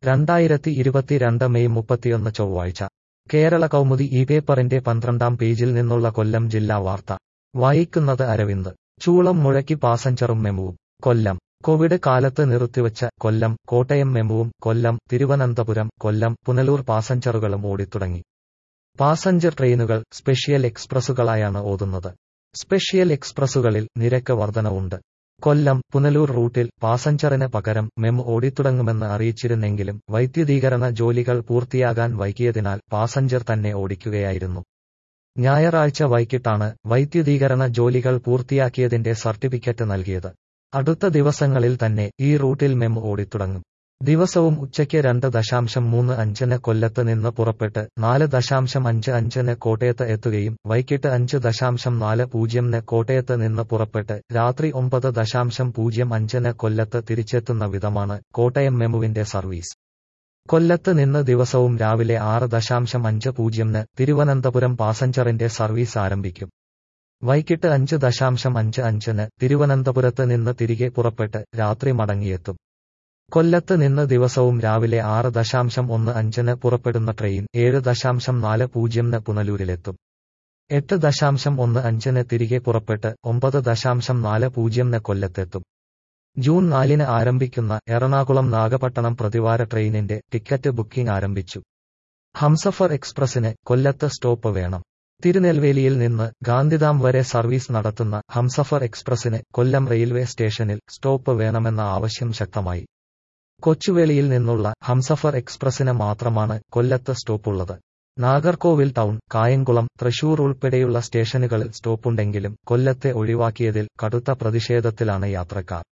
രണ്ടായിരത്തി ഇരുപത്തിരണ്ട് മെയ് മുപ്പത്തിയൊന്ന് ചൊവ്വാഴ്ച കേരള കൗമുദി ഈ പേപ്പറിന്റെ പന്ത്രണ്ടാം പേജിൽ നിന്നുള്ള കൊല്ലം ജില്ലാ വാർത്ത വായിക്കുന്നത് അരവിന്ദ് ചൂളം മുഴക്കി പാസഞ്ചറും മെമുവും കൊല്ലം കോവിഡ് കാലത്ത് നിർത്തിവച്ച കൊല്ലം കോട്ടയം മെമുവും കൊല്ലം തിരുവനന്തപുരം കൊല്ലം പുനലൂർ പാസഞ്ചറുകളും ഓടിത്തുടങ്ങി പാസഞ്ചർ ട്രെയിനുകൾ സ്പെഷ്യൽ എക്സ്പ്രസുകളായാണ് ഓടുന്നത് സ്പെഷ്യൽ എക്സ്പ്രസുകളിൽ നിരക്ക് വർധനവുണ്ട് കൊല്ലം പുനലൂർ റൂട്ടിൽ പാസഞ്ചറിന് പകരം മെമു ഓടിത്തുടങ്ങുമെന്ന് അറിയിച്ചിരുന്നെങ്കിലും വൈദ്യുതീകരണ ജോലികൾ പൂർത്തിയാകാൻ വൈകിയതിനാൽ പാസഞ്ചർ തന്നെ ഓടിക്കുകയായിരുന്നു ഞായറാഴ്ച വൈകിട്ടാണ് വൈദ്യുതീകരണ ജോലികൾ പൂർത്തിയാക്കിയതിന്റെ സർട്ടിഫിക്കറ്റ് നൽകിയത് അടുത്ത ദിവസങ്ങളിൽ തന്നെ ഈ റൂട്ടിൽ മെമു ഓടിത്തുടങ്ങും ദിവസവും ഉച്ചയ്ക്ക് രണ്ട് ദശാംശം മൂന്ന് അഞ്ചിന് കൊല്ലത്ത് നിന്ന് പുറപ്പെട്ട് നാല് ദശാംശം അഞ്ച് അഞ്ചിന് കോട്ടയത്ത് എത്തുകയും വൈകിട്ട് അഞ്ച് ദശാംശം നാല് പൂജ്യംന് കോട്ടയത്ത് നിന്ന് പുറപ്പെട്ട് രാത്രി ഒമ്പത് ദശാംശം പൂജ്യം അഞ്ചിന് കൊല്ലത്ത് തിരിച്ചെത്തുന്ന വിധമാണ് കോട്ടയം മെമുവിന്റെ സർവീസ് കൊല്ലത്ത് നിന്ന് ദിവസവും രാവിലെ ആറ് ദശാംശം അഞ്ച് പൂജ്യംന് തിരുവനന്തപുരം പാസഞ്ചറിന്റെ സർവീസ് ആരംഭിക്കും വൈകിട്ട് അഞ്ച് ദശാംശം അഞ്ച് അഞ്ചിന് തിരുവനന്തപുരത്ത് നിന്ന് തിരികെ പുറപ്പെട്ട് രാത്രി മടങ്ങിയെത്തും കൊല്ലത്ത് നിന്ന് ദിവസവും രാവിലെ ആറ് ദശാംശം ഒന്ന് അഞ്ചിന് പുറപ്പെടുന്ന ട്രെയിൻ ഏഴ് ദശാംശം നാല് പൂജ്യംന് പുനലൂരിലെത്തും എട്ട് ദശാംശം ഒന്ന് അഞ്ചിന് തിരികെ പുറപ്പെട്ട് ഒമ്പത് ദശാംശം നാല് പൂജ്യംന് കൊല്ലത്തെത്തും ജൂൺ നാലിന് ആരംഭിക്കുന്ന എറണാകുളം നാഗപട്ടണം പ്രതിവാര ട്രെയിനിന്റെ ടിക്കറ്റ് ബുക്കിംഗ് ആരംഭിച്ചു ഹംസഫർ എക്സ്പ്രസിന് കൊല്ലത്ത് സ്റ്റോപ്പ് വേണം തിരുനെൽവേലിയിൽ നിന്ന് ഗാന്ധിധാം വരെ സർവീസ് നടത്തുന്ന ഹംസഫർ എക്സ്പ്രസിന് കൊല്ലം റെയിൽവേ സ്റ്റേഷനിൽ സ്റ്റോപ്പ് വേണമെന്ന ആവശ്യം ശക്തമായി കൊച്ചുവേളിയിൽ നിന്നുള്ള ഹംസഫർ എക്സ്പ്രസിന് മാത്രമാണ് കൊല്ലത്ത് സ്റ്റോപ്പുള്ളത് നാഗർകോവിൽ ടൗൺ കായംകുളം തൃശൂർ ഉൾപ്പെടെയുള്ള സ്റ്റേഷനുകളിൽ സ്റ്റോപ്പുണ്ടെങ്കിലും കൊല്ലത്തെ ഒഴിവാക്കിയതിൽ കടുത്ത പ്രതിഷേധത്തിലാണ് യാത്രക്കാർ